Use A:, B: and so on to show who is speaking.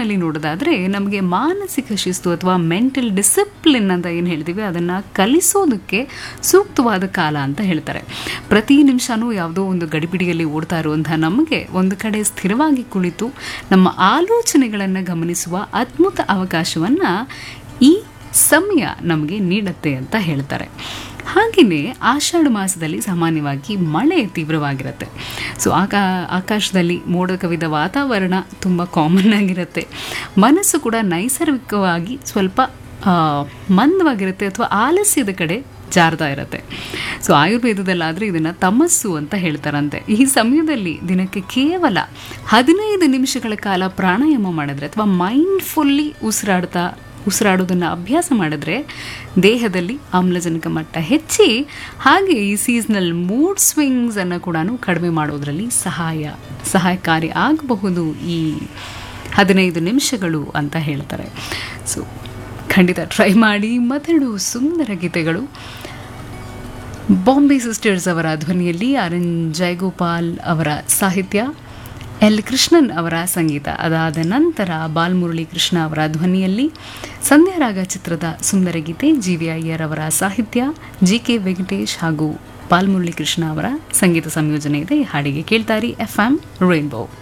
A: ನಿಟ್ಟಿನಲ್ಲಿ ನೋಡೋದಾದರೆ ನಮಗೆ ಮಾನಸಿಕ ಶಿಸ್ತು ಅಥವಾ ಮೆಂಟಲ್ ಡಿಸಿಪ್ಲಿನ್ ಅಂತ ಏನು ಹೇಳ್ತೀವಿ ಅದನ್ನು ಕಲಿಸೋದಕ್ಕೆ ಸೂಕ್ತವಾದ ಕಾಲ ಅಂತ ಹೇಳ್ತಾರೆ ಪ್ರತಿ ನಿಮಿಷನೂ ಯಾವುದೋ ಒಂದು ಗಡಿಬಿಡಿಯಲ್ಲಿ ಓಡ್ತಾ ಇರುವಂತಹ ನಮಗೆ ಒಂದು ಕಡೆ ಸ್ಥಿರವಾಗಿ ಕುಳಿತು ನಮ್ಮ ಆಲೋಚನೆಗಳನ್ನು ಗಮನಿಸುವ ಅದ್ಭುತ ಅವಕಾಶವನ್ನು ಈ ಸಮಯ ನಮಗೆ ನೀಡುತ್ತೆ ಅಂತ ಹೇಳ್ತಾರೆ ಹಾಗೆಯೇ ಆಷಾಢ ಮಾಸದಲ್ಲಿ ಸಾಮಾನ್ಯವಾಗಿ ಮಳೆ ತೀವ್ರವಾಗಿರುತ್ತೆ ಸೊ ಆಕಾ ಆಕಾಶದಲ್ಲಿ ಮೋಡ ಕವಿದ ವಾತಾವರಣ ತುಂಬ ಕಾಮನ್ ಆಗಿರುತ್ತೆ ಮನಸ್ಸು ಕೂಡ ನೈಸರ್ಗಿಕವಾಗಿ ಸ್ವಲ್ಪ ಆ, ಮಂದವಾಗಿರುತ್ತೆ ಅಥವಾ ಆಲಸ್ಯದ ಕಡೆ ಜಾರ್ತಾ ಇರುತ್ತೆ ಸೊ ಆಯುರ್ವೇದದಲ್ಲಾದರೆ ಇದನ್ನು ತಮಸ್ಸು ಅಂತ ಹೇಳ್ತಾರಂತೆ ಈ ಸಮಯದಲ್ಲಿ ದಿನಕ್ಕೆ ಕೇವಲ ಹದಿನೈದು ನಿಮಿಷಗಳ ಕಾಲ ಪ್ರಾಣಾಯಾಮ ಮಾಡಿದ್ರೆ ಅಥವಾ ಮೈಂಡ್ಫುಲ್ಲಿ ಉಸಿರಾಡ್ತಾ ಉಸಿರಾಡೋದನ್ನು ಅಭ್ಯಾಸ ಮಾಡಿದ್ರೆ ದೇಹದಲ್ಲಿ ಆಮ್ಲಜನಕ ಮಟ್ಟ ಹೆಚ್ಚಿ ಹಾಗೆ ಈ ಸೀಸ್ನಲ್ ಮೂಡ್ ಸ್ವಿಂಗ್ಸನ್ನು ಕೂಡ ಕಡಿಮೆ ಮಾಡೋದರಲ್ಲಿ ಸಹಾಯ ಸಹಾಯಕಾರಿ ಆಗಬಹುದು ಈ ಹದಿನೈದು ನಿಮಿಷಗಳು ಅಂತ ಹೇಳ್ತಾರೆ ಸೊ ಖಂಡಿತ ಟ್ರೈ ಮಾಡಿ ಮತ್ತೆರಡು ಸುಂದರ ಗೀತೆಗಳು ಬಾಂಬೆ ಸಿಸ್ಟರ್ಸ್ ಅವರ ಧ್ವನಿಯಲ್ಲಿ ಆರ್ ಎನ್ ಜಯಗೋಪಾಲ್ ಅವರ ಸಾಹಿತ್ಯ ಎಲ್ ಕೃಷ್ಣನ್ ಅವರ ಸಂಗೀತ ಅದಾದ ನಂತರ ಬಾಲ್ಮುರಳಿ ಕೃಷ್ಣ ಅವರ ಧ್ವನಿಯಲ್ಲಿ ಸಂಧ್ಯಾರಾಗ ಚಿತ್ರದ ಸುಂದರ ಗೀತೆ ಜಿ ವಿ ಅಯ್ಯರ್ ಅವರ ಸಾಹಿತ್ಯ ಜಿ ಕೆ ವೆಂಕಟೇಶ್ ಹಾಗೂ ಬಾಲ್ಮುರಳಿ ಕೃಷ್ಣ ಅವರ ಸಂಗೀತ ಸಂಯೋಜನೆ ಇದೆ ಈ ಹಾಡಿಗೆ ಕೇಳ್ತಾರಿ ಎಫ್ ಎಂ ರೈನ್ಬೋ